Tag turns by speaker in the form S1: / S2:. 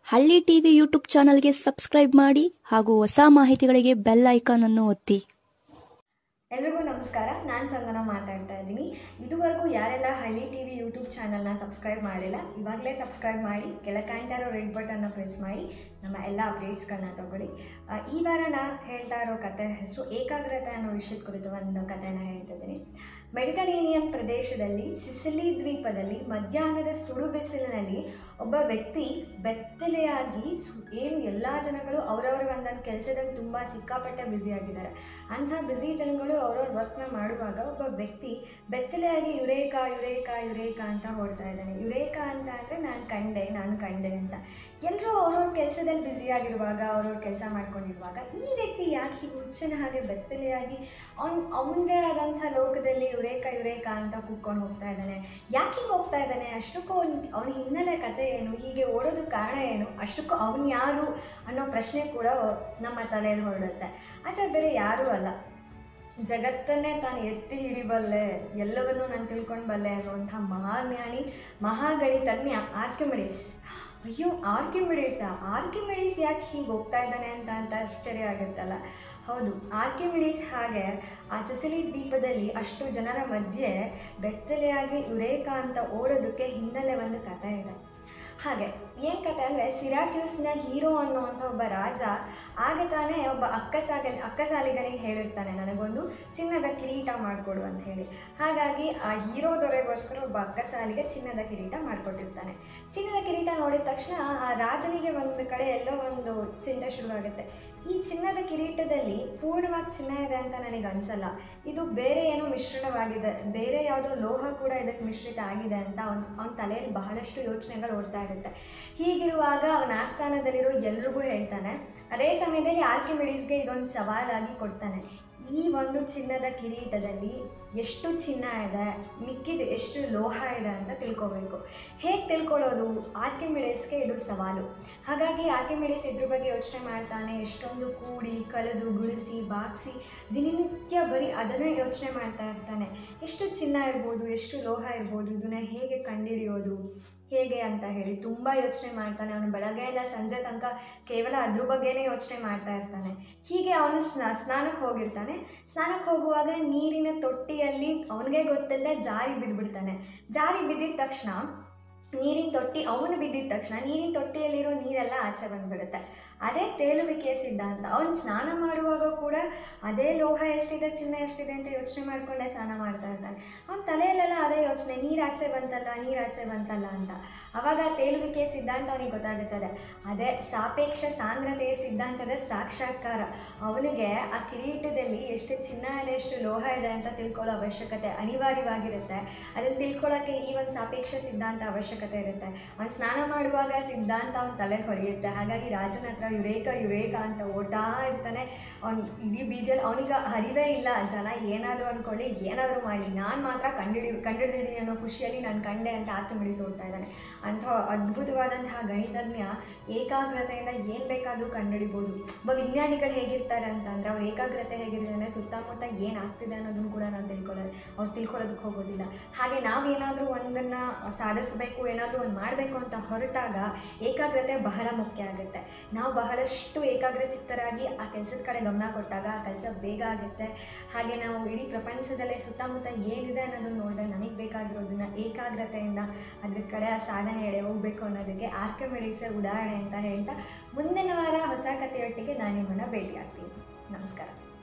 S1: ಹಳ್ಳಿ TV YouTube ಚಾನಲ್ಗೆ subscribe ಮಾಡಿ ಹಾಗೂ ಹೊಸ ಮಾಹಿತಿಗಳಿಗೆ ಬೆಲ್ ಐಕಾನ್ ಅನ್ನು ಒತ್ತಿ
S2: ಎಲ್ರಿಗೂ ನಮಸ್ಕಾರ ನಾನು ಸಂದನ ಮಾತಾಡ್ತಾ ಇದ್ದೀನಿ ಇದುವರೆಗೂ ಯಾರೆಲ್ಲ ಹಳ್ಳಿ ಟಿ ವಿ ಯೂಟ್ಯೂಬ್ ಚಾನಲ್ನ ಸಬ್ಸ್ಕ್ರೈಬ್ ಮಾಡಿಲ್ಲ ಇವಾಗಲೇ ಸಬ್ಸ್ಕ್ರೈಬ್ ಮಾಡಿ ಕೆಳ ಕಾಣ್ತಾ ಇರೋ ರೆಡ್ ಬಟನ್ನ ಪ್ರೆಸ್ ಮಾಡಿ ನಮ್ಮ ಎಲ್ಲ ಅಪ್ಡೇಟ್ಸ್ಗಳನ್ನ ತಗೊಳ್ಳಿ ಆ, ಈ ವಾರ ನಾ ಹೇಳ್ತಾ ಇರೋ ಕತೆ ಹೆಸರು ಏಕಾಗ್ರತೆ ಅನ್ನೋ ವಿಷಯದ ಕುರಿತು ಒಂದು ಕಥೆನ ಹೇಳ್ತಿದ್ದೀನಿ ಮೆಡಿಟರೇನಿಯನ್ ಪ್ರದೇಶದಲ್ಲಿ ಸಿಸಿಲಿ ದ್ವೀಪದಲ್ಲಿ ಮಧ್ಯಾಹ್ನದ ಸುಡು ಬಿಸಿಲಿನಲ್ಲಿ ಒಬ್ಬ ವ್ಯಕ್ತಿ ಬೆತ್ತಲೆಯಾಗಿ ಸು- ಏನು ಎಲ್ಲ ಜನಗಳು ಅವರವರ ಒಂದೊಂದು ಕೆಲಸದಲ್ಲಿ ತುಂಬ ಸಿಕ್ಕಾಪಟ್ಟೆ ಬ್ಯುಸಿ ಆಗಿದ್ದಾರೆ ಅಂಥ ಬ್ಯುಸಿ ಜನಗಳು ಅವ್ರವ್ರ ವರ್ಕ್ನ ಮಾಡುವಾಗ ಒಬ್ಬ ವ್ಯಕ್ತಿ ಬೆತ್ತಲೆಯಾಗಿ ಯುರೇಕಾ ಯುರೇಕಾ ಯುರೇಕಾ ಅಂತ ಹೊಡ್ತಾ ಇದ್ದಾನೆ ಯುರೇಕಾ ಅಂತ ಅಂದರೆ ನಾನು ಕಂಡೆ ನಾನು ಕಂಡೆ ಅಂತ ಎಲ್ಲರೂ ಅವ್ರವ್ರ ಕೆಲಸದಲ್ಲಿ ಬ್ಯುಸಿ ಆಗಿರುವಾಗ ಅವ್ರವ್ರ ಕೆಲಸ ಮಾಡ್ಕೊಂಡಿರುವಾಗ ಈ ವ್ಯಕ್ತಿ ಯಾಕೆ ಹೀಗೆ ಹುಚ್ಚನ ಹಾಗೆ ಬೆತ್ತಲೆಯಾಗಿ ಅವ್ನು ಅವನದೇ ಆದಂಥ ಲೋಕದಲ್ಲಿ ಯುರೇಕಾ ಯುರೇಕಾ ಅಂತ ಕೂತ್ಕೊಂಡು ಹೋಗ್ತಾ ಇದ್ದಾನೆ ಯಾಕೆ ಹಿಂಗೆ ಹೋಗ್ತಾ ಇದ್ದಾನೆ ಅಷ್ಟಕ್ಕೂ ಅವ್ನ ಅವನ ಹಿನ್ನೆಲೆ ಕತೆ ಏನು ಹೀಗೆ ಓಡೋದಕ್ಕೆ ಕಾರಣ ಏನು ಅಷ್ಟಕ್ಕೂ ಅವನು ಯಾರು ಅನ್ನೋ ಪ್ರಶ್ನೆ ಕೂಡ ನಮ್ಮ ತಲೆಯಲ್ಲಿ ಹೊರಡುತ್ತೆ ಆದರೆ ಬೇರೆ ಯಾರೂ ಅಲ್ಲ ಜಗತ್ತನ್ನೇ ತಾನು ಎತ್ತಿ ಹಿಡಿಬಲ್ಲೆ ಎಲ್ಲವನ್ನೂ ನಾನು ತಿಳ್ಕೊಂಡು ಬಲ್ಲೆ ಅನ್ನುವಂಥ ಮಹಾಜ್ಞಾನಿ ಮಹಾಗಣಿತಜ್ಞ ಆರ್ಕಿಮಿಡೀಸ್ ಅಯ್ಯೋ ಆರ್ಕಿಮಿಡೀಸಾ ಆರ್ಕಿಮಿಡೀಸ್ ಯಾಕೆ ಹೀಗೆ ಹೋಗ್ತಾ ಇದ್ದಾನೆ ಅಂತ ಅಂತ ಆಶ್ಚರ್ಯ ಆಗುತ್ತಲ್ಲ ಹೌದು ಆರ್ಕಿಮಿಡೀಸ್ ಹಾಗೆ ಆ ಸಿಸಿಲಿ ದ್ವೀಪದಲ್ಲಿ ಅಷ್ಟು ಜನರ ಮಧ್ಯೆ ಬೆತ್ತಲೆಯಾಗಿ ಯುರೇಕಾ ಅಂತ ಓಡೋದಕ್ಕೆ ಹಿನ್ನೆಲೆ ಒಂದು ಕಥೆ ಇದೆ ಹಾಗೆ ಏನು ಕತೆ ಅಂದರೆ ಸಿರಾಕ್ಯೂಸ್ನ ಹೀರೋ ಅನ್ನುವಂಥ ಒಬ್ಬ ರಾಜ ಆಗ ತಾನೇ ಒಬ್ಬ ಅಕ್ಕಸಾಗ ಅಕ್ಕಸಾಲಿಗನಿಗೆ ಹೇಳಿರ್ತಾನೆ ನನಗೊಂದು ಚಿನ್ನದ ಕಿರೀಟ ಮಾಡಿಕೊಡು ಅಂತ ಹೇಳಿ ಹಾಗಾಗಿ ಆ ಹೀರೋ ದೊರೆಗೋಸ್ಕರ ಒಬ್ಬ ಅಕ್ಕಸಾಲಿಗೆ ಚಿನ್ನದ ಕಿರೀಟ ಮಾಡಿಕೊಟ್ಟಿರ್ತಾನೆ ಚಿನ್ನದ ಕಿರೀಟ ನೋಡಿದ ತಕ್ಷಣ ಆ ರಾಜನಿಗೆ ಒಂದು ಕಡೆ ಎಲ್ಲೋ ಒಂದು ಚಿಂತೆ ಶುರುವಾಗುತ್ತೆ ಈ ಚಿನ್ನದ ಕಿರೀಟದಲ್ಲಿ ಪೂರ್ಣವಾಗಿ ಚಿನ್ನ ಇದೆ ಅಂತ ನನಗೆ ಅನ್ಸಲ್ಲ ಇದು ಬೇರೆ ಏನೋ ಮಿಶ್ರಣವಾಗಿದೆ ಬೇರೆ ಯಾವುದೋ ಲೋಹ ಕೂಡ ಇದಕ್ಕೆ ಮಿಶ್ರಿತ ಆಗಿದೆ ಅಂತ ಅವನ ಅವನ ತಲೆಯಲ್ಲಿ ಬಹಳಷ್ಟು ಯೋಚನೆಗಳು ಓಡ್ತಾ ಇರುತ್ತೆ ಹೀಗಿರುವಾಗ ಅವನ ಆಸ್ಥಾನದಲ್ಲಿರೋ ಎಲ್ರಿಗೂ ಹೇಳ್ತಾನೆ ಅದೇ ಸಮಯದಲ್ಲಿ ಆರ್ಕಿಮಿಡೀಸ್ಗೆ ಇದೊಂದು ಸವಾಲಾಗಿ ಕೊಡ್ತಾನೆ ಈ ಒಂದು ಚಿನ್ನದ ಕಿರೀಟದಲ್ಲಿ ಎಷ್ಟು ಚಿನ್ನ ಇದೆ ಮಿಕ್ಕಿದ ಎಷ್ಟು ಲೋಹ ಇದೆ ಅಂತ ತಿಳ್ಕೊಬೇಕು ಹೇಗೆ ತಿಳ್ಕೊಳ್ಳೋದು ಆರ್ಕಿಮಿಡೀಸ್ಗೆ ಇದು ಸವಾಲು ಹಾಗಾಗಿ ಆರ್ಕಿಮಿಡೀಸ್ ಇದ್ರ ಬಗ್ಗೆ ಯೋಚನೆ ಮಾಡ್ತಾನೆ ಎಷ್ಟೊಂದು ಕೂಡಿ ಕಳೆದು ಗುಣಿಸಿ ಬಾಗಿಸಿ ದಿನನಿತ್ಯ ಬರೀ ಅದನ್ನೇ ಯೋಚನೆ ಮಾಡ್ತಾ ಇರ್ತಾನೆ ಎಷ್ಟು ಚಿನ್ನ ಇರ್ಬೋದು ಎಷ್ಟು ಲೋಹ ಇರ್ಬೋದು ಇದನ್ನ ಹೇಗೆ ಕಂಡುಹಿಡಿಯೋದು ಹೇಗೆ ಅಂತ ಹೇಳಿ ತುಂಬ ಯೋಚನೆ ಮಾಡ್ತಾನೆ ಅವನು ಬೆಳಗ್ಗೆಯಿಂದ ಸಂಜೆ ತನಕ ಕೇವಲ ಅದ್ರ ಬಗ್ಗೆನೇ ಯೋಚನೆ ಮಾಡ್ತಾ ಇರ್ತಾನೆ ಹೀಗೆ ಅವನು ಸ್ನಾ ಸ್ನಾನಕ್ಕೆ ಹೋಗಿರ್ತಾನೆ ಸ್ನಾನಕ್ಕೆ ಹೋಗುವಾಗ ನೀರಿನ ತೊಟ್ಟಿಯಲ್ಲಿ ಅವನಿಗೆ ಗೊತ್ತಿಲ್ಲದೆ ಜಾರಿ ಬಿದ್ದುಬಿಡ್ತಾನೆ ಜಾರಿ ಬಿದ್ದಿದ ತಕ್ಷಣ ನೀರಿನ ತೊಟ್ಟಿ ಅವನು ಬಿದ್ದಿದ ತಕ್ಷಣ ನೀರಿನ ತೊಟ್ಟಿಯಲ್ಲಿರೋ ನೀರೆಲ್ಲ ಆಚೆ ಬಂದ್ಬಿಡುತ್ತೆ ಅದೇ ತೇಲುವಿಕೆಯ ಸಿದ್ಧಾಂತ ಅವನು ಸ್ನಾನ ಮಾಡುವಾಗ ಕೂಡ ಅದೇ ಲೋಹ ಎಷ್ಟಿದೆ ಚಿನ್ನ ಎಷ್ಟಿದೆ ಅಂತ ಯೋಚನೆ ಮಾಡಿಕೊಂಡೇ ಸ್ನಾನ ಮಾಡ್ತಾ ಇರ್ತಾನೆ ಅವನ ತಲೆಯಲ್ಲೆಲ್ಲ ಅದೇ ಯೋಚನೆ ನೀರು ಆಚೆ ಬಂತಲ್ಲ ನೀರು ಆಚೆ ಬಂತಲ್ಲ ಅಂತ ಅವಾಗ ತೇಲುವಿಕೆಯ ಸಿದ್ಧಾಂತ ಅವನಿಗೆ ಗೊತ್ತಾಗುತ್ತದೆ ಅದೇ ಸಾಪೇಕ್ಷ ಸಾಂದ್ರತೆಯ ಸಿದ್ಧಾಂತದ ಸಾಕ್ಷಾತ್ಕಾರ ಅವನಿಗೆ ಆ ಕಿರೀಟದಲ್ಲಿ ಎಷ್ಟು ಚಿನ್ನ ಇದೆ ಎಷ್ಟು ಲೋಹ ಇದೆ ಅಂತ ತಿಳ್ಕೊಳ್ಳೋ ಅವಶ್ಯಕತೆ ಅನಿವಾರ್ಯವಾಗಿರುತ್ತೆ ಅದನ್ನು ತಿಳ್ಕೊಳ್ಳೋಕ್ಕೆ ಈ ಒಂದು ಸಾಪೇಕ್ಷ ಸಿದ್ಧಾಂತ ಅವಶ್ಯಕತೆ ಇರುತ್ತೆ ಅವ್ನು ಸ್ನಾನ ಮಾಡುವಾಗ ಸಿದ್ಧಾಂತ ಅವನ ತಲೆಗೆ ಹೊಳೆಯುತ್ತೆ ಹಾಗಾಗಿ ರಾಜನ ಹತ್ರ ಯುರೇಕ ಯುರೇಕ ಅಂತ ಓಡ್ತಾ ಇರ್ತಾನೆ ಅವ್ನು ಇಡೀ ಬೀದಿಯಲ್ಲಿ ಅವನಿಗೆ ಅರಿವೇ ಇಲ್ಲ ಜನ ಏನಾದರೂ ಅಂದ್ಕೊಳ್ಳಿ ಏನಾದರೂ ಮಾಡಲಿ ನಾನು ಮಾತ್ರ ಕಂಡಿಡಿ ಕಂಡಿಡಿದೀನಿ ಅನ್ನೋ ಖುಷಿಯಲ್ಲಿ ನಾನು ಕಂಡೆ ಅಂತ ಆರ್ಕಿಮಿಡೀಸ್ ಓಡ್ತಾ ಇದ್ದಾನೆ ಅಂಥ ಅದ್ಭುತವಾದಂತಹ ಗಣಿತಜ್ಞ ಏಕಾಗ್ರತೆಯಿಂದ ಏನು ಬೇಕಾದರೂ ಕಂಡುಹಿಡಿಬೋದು ಒಬ್ಬ ವಿಜ್ಞಾನಿಗಳು ಹೇಗಿರ್ತಾರೆ ಅಂತಂದರೆ ಅವ್ರ ಏಕಾಗ್ರತೆ ಹೇಗಿರ್ತಾನೆ ಸುತ್ತಮುತ್ತ ಏನಾಗ್ತಿದೆ ಅನ್ನೋದನ್ನು ಕೂಡ ನಾನು ತಿಳ್ಕೊಳ್ಳೋದು ಅವ್ರು ತಿಳ್ಕೊಳ್ಳೋದಕ್ಕೆ ಹೋಗೋದಿಲ್ಲ ಹಾಗೆ ನಾವೇನಾದರೂ ಒಂದನ್ನು ಸಾಧಿಸಬೇಕು ಏನಾದರೂ ಒಂದು ಮಾಡಬೇಕು ಅಂತ ಹೊರಟಾಗ ಏಕಾಗ್ರತೆ ಬಹಳ ಮುಖ್ಯ ಆಗುತ್ತೆ ನಾವು ಬಹಳಷ್ಟು ಏಕಾಗ್ರಚಿತ್ತರಾಗಿ ಆ ಕೆಲಸದ ಕಡೆ ಗಮನ ಕೊಟ್ಟಾಗ ಆ ಕೆಲಸ ಬೇಗ ಆಗುತ್ತೆ ಹಾಗೆ ನಾವು ಇಡೀ ಪ್ರಪಂಚದಲ್ಲೇ ಸುತ್ತಮುತ್ತ ಏನಿದೆ ಅನ್ನೋದನ್ನು ನೋಡಿದಾಗ ನಮಗೆ ಬೇಕಾಗಿರೋದನ್ನ ಏಕಾಗ್ರತೆಯಿಂದ ಅದ್ರ ಕಡೆ ಆ ಸಾಧನೆ ಎಡೆ ಹೋಗಬೇಕು ಅನ್ನೋದಕ್ಕೆ ಆರ್ಕಿಮಿಡೀಸೇ ಉದಾಹರಣೆ ಅಂತ ಹೇಳ್ತಾ ಮುಂದಿನ ವಾರ ಹೊಸ ಕಥೆಯೊಟ್ಟಿಗೆ ನಾನು ನಿಮ್ಮನ್ನು ಭೇಟಿ ಆಗ್ತೀನಿ ನಮಸ್ಕಾರ